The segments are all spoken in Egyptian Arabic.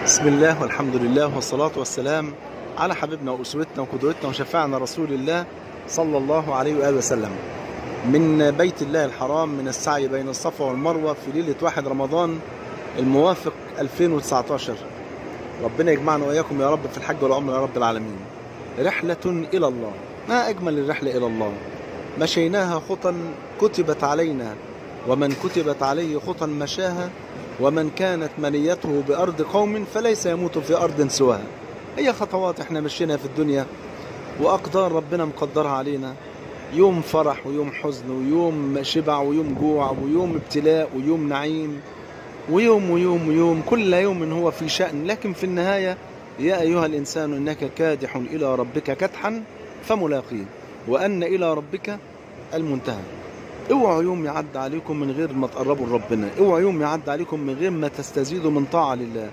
بسم الله والحمد لله والصلاة والسلام على حبيبنا وأسوتنا وقدوتنا وشفاعنا رسول الله صلى الله عليه وآله وسلم من بيت الله الحرام من السعي بين الصفا والمروة في ليلة واحد رمضان الموافق 2019 ربنا يجمعنا وإياكم يا رب في الحج والعمر يا رب العالمين رحلة إلى الله ما أجمل الرحلة إلى الله مشيناها خطا كتبت علينا ومن كتبت عليه خطا مشاها ومن كانت منيته بأرض قوم فليس يموت في أرض سواها هي خطوات احنا مشينا في الدنيا وأقدار ربنا مقدرها علينا يوم فرح ويوم حزن ويوم شبع ويوم جوع ويوم ابتلاء ويوم نعيم ويوم ويوم ويوم كل يوم هو في شأن لكن في النهاية يا أيها الإنسان إنك كادح إلى ربك كدحا فملاقيه وأن إلى ربك المنتهى اوعوا يوم يعدي عليكم من غير ما تقربوا لربنا اوعوا يوم يعدي عليكم من غير ما تستزيدوا من طاعة لله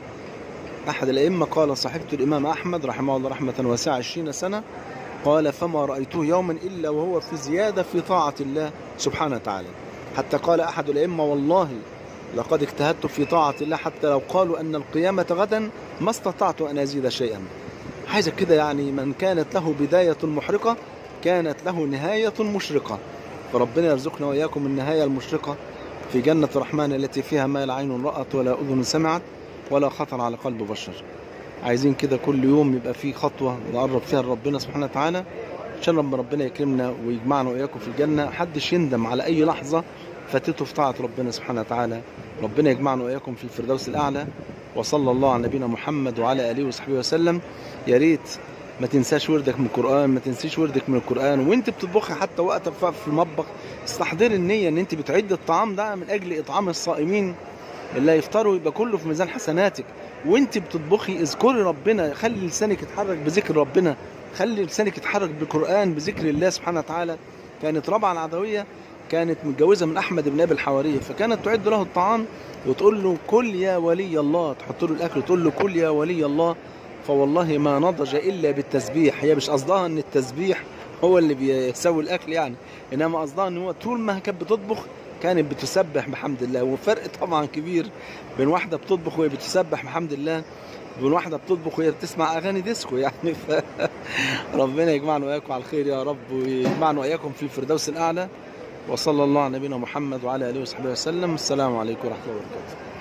أحد الأئمة قال صاحبة الإمام أحمد رحمه الله رحمة واسعة عشرين سنة قال فما رأيته يوما إلا وهو في زيادة في طاعة الله سبحانه وتعالى حتى قال أحد الأئمة والله لقد اجتهدت في طاعة الله حتى لو قالوا أن القيامة غدا ما استطعت أن أزيد شيئا عايزك كده يعني من كانت له بداية محرقة كانت له نهاية مشرقة فربنا يرزقنا وإياكم النهاية المشرقة في جنة الرحمن التي فيها ما لا عين رأت ولا أذن سمعت ولا خطر على قلب بشر عايزين كده كل يوم يبقى في خطوة نقرب فيها لربنا سبحانه وتعالى عشان رب ربنا يكرمنا ويجمعنا وإياكم في الجنة محدش يندم على أي لحظة فاتته في طاعة ربنا سبحانه وتعالى ربنا يجمعنا وإياكم في الفردوس الأعلى وصلى الله على نبينا محمد وعلى آله وصحبه وسلم يا ريت ما تنساش وردك من القرآن ما تنسيش وردك من القرآن وانت بتطبخي حتى وقت في المطبخ استحضري النية ان انت بتعد الطعام ده من اجل اطعام الصائمين اللي هيفطروا يبقى كله في ميزان حسناتك وانت بتطبخي اذكري ربنا خلي لسانك يتحرك بذكر ربنا خلي لسانك يتحرك بالقرآن بذكر الله سبحانه وتعالى كانت رابعة العدوية كانت متجوزة من أحمد بن أبي الحوارية فكانت تعد له الطعام وتقول له كل يا ولي الله تحط له الأكل وتقول له كل يا ولي الله فوالله ما نضج إلا بالتسبيح هي مش قصدها أن التسبيح هو اللي بيسوي الأكل يعني إنما قصدها أن هو طول ما كانت بتطبخ كانت بتسبح بحمد الله وفرق طبعا كبير بين واحدة بتطبخ وهي بتسبح بحمد الله بين واحدة بتطبخ وهي بتسمع أغاني ديسكو يعني ف... ربنا يجمعنا وإياكم على الخير يا رب ويجمعنا وإياكم في الفردوس الأعلى وصلى الله على نبينا محمد وعلى آله وصحبه وسلم السلام عليكم ورحمة الله وبركاته